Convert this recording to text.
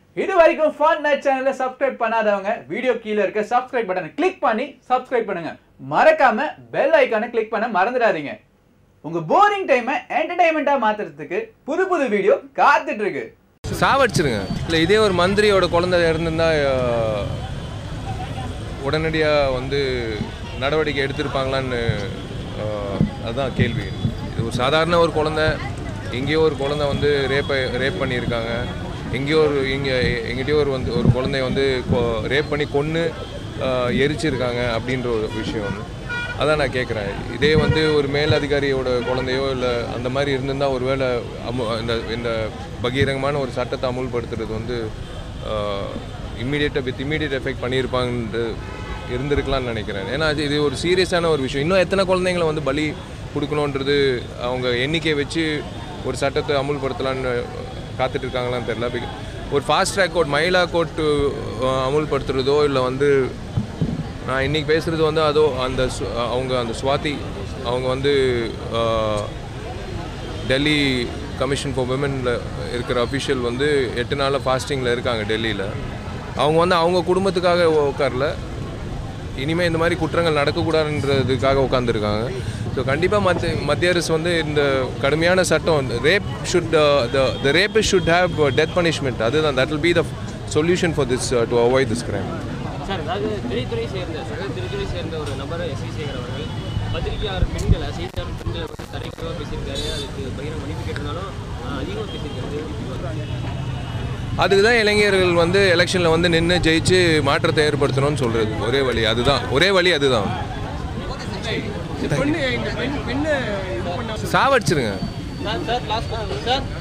இது வரைக்கும் fun night சேனலை சப்ஸ்கிரைப் பண்ணாதவங்க வீடியோ கீழே இருக்க சப்ஸ்கிரைப் பட்டனை கிளிக் பண்ணி சப்ஸ்கிரைப் பண்ணுங்க மறக்காம பெல் ஐக்கானை கிளிக் பண்ண மறந்துடாதீங்க உங்க போரிங் டைமை என்டர்டைன்மெண்ட்டா மாத்துறதுக்கு புது புது வீடியோ காத்துட்டு இருக்கு சாவடிச்சிருங்க இல்லை இதே ஒரு மந்திரியோட குழந்தை இருந்திருந்தா அஹ், உடனடியாக வந்து நடவடிக்கை எடுத்திருப்பாங்களான்னு அஹ், அதுதான் கேள்வி இது ஒரு சாதாரண ஒரு குழந்தை எங்கேயோ ஒரு குழந்தை வந்து ரேப்பை ரேப் பண்ணியிருக்காங்க எங்கேயோ ஒரு இங்கே எங்கிட்டயோ ஒரு வந்து ஒரு குழந்தைய வந்து ரேப் பண்ணி கொன்று எரிச்சிருக்காங்க அப்படின்ற ஒரு விஷயம் வந்து அதான் நான் கேட்குறேன் இதே வந்து ஒரு மேல் அதிகாரியோட குழந்தையோ இல்லை அந்த மாதிரி இருந்திருந்தா ஒருவேளை அமு இந்த இந்த பகீரங்கமான ஒரு சட்டத்தை அமுல்படுத்துறது வந்து இம்மீடியட்டாக வித் இம்மீடியட் எஃபெக்ட் பண்ணியிருப்பாங்கன்றது இருந்திருக்கலாம்னு நினைக்கிறேன் ஏன்னா அது இது ஒரு சீரியஸான ஒரு விஷயம் இன்னும் எத்தனை குழந்தைங்களை வந்து பலி கொடுக்கணுன்றது அவங்க எண்ணிக்கையை வச்சு ஒரு சட்டத்தை அமுல்படுத்தலான்னு காத்துட்டு இருக்காங்களான்னு தெரியல Because ஒரு ஃபாஸ்ட் ட்ராக் கோர்ட் மயிலா கோர்ட்டு அமுல்படுத்துறதோ இல்லை வந்து நான் இன்னைக்கு பேசுகிறது வந்து அதோ அந்த சு- அவங்க அந்த சுவாதி அவங்க வந்து ஆஹ், டெல்லி கமிஷன் ஃபார் விமனில் இருக்கிற அஃபிஷியல் வந்து எட்டு நாளில் ஃபாஸ்டிங்கில் இருக்காங்க டெல்லியில் அவங்க வந்து அவங்க குடும்பத்துக்காக உட்காரல இனிமேல் இந்த மாதிரி குற்றங்கள் நடக்கக்கூடாதுன்றதுக்காக உட்காந்துருக்காங்க ஸோ கண்டிப்பாக மத்திய மத்திய அரசு வந்து இந்த கடுமையான சட்டம் rape should the rape should have death punishment அதுதான் that will be the solution for this to avoid this crime sir அதாவது திரைத்துறை சேர்ந்த சக திரைத்துறை சேர்ந்த ஒரு நபர் எஸ் வி சேகர் அவர்கள் பத்திரிகையாளர் பெண்களை செய்தியாளர் பெண்களை வந்து தரைக்குறவாக பேசியிருக்காரு அதுக்கு பகிரங்க மன்னிப்பு கேட்டனாலும் அதிகமாக பேசியிருக்காரு அதுக்கு தான் இளைஞர்கள் வந்து எலெக்ஷனில் வந்து நின்று ஜெயிச்சு மாற்றத்தை ஏற்படுத்தணும்னு சொல்கிறது ஒரே வழி அதுதான் ஒரே வழி அதுதான் சாவடிச்சிருங்க சார் சார் லாஸ்ட் சார்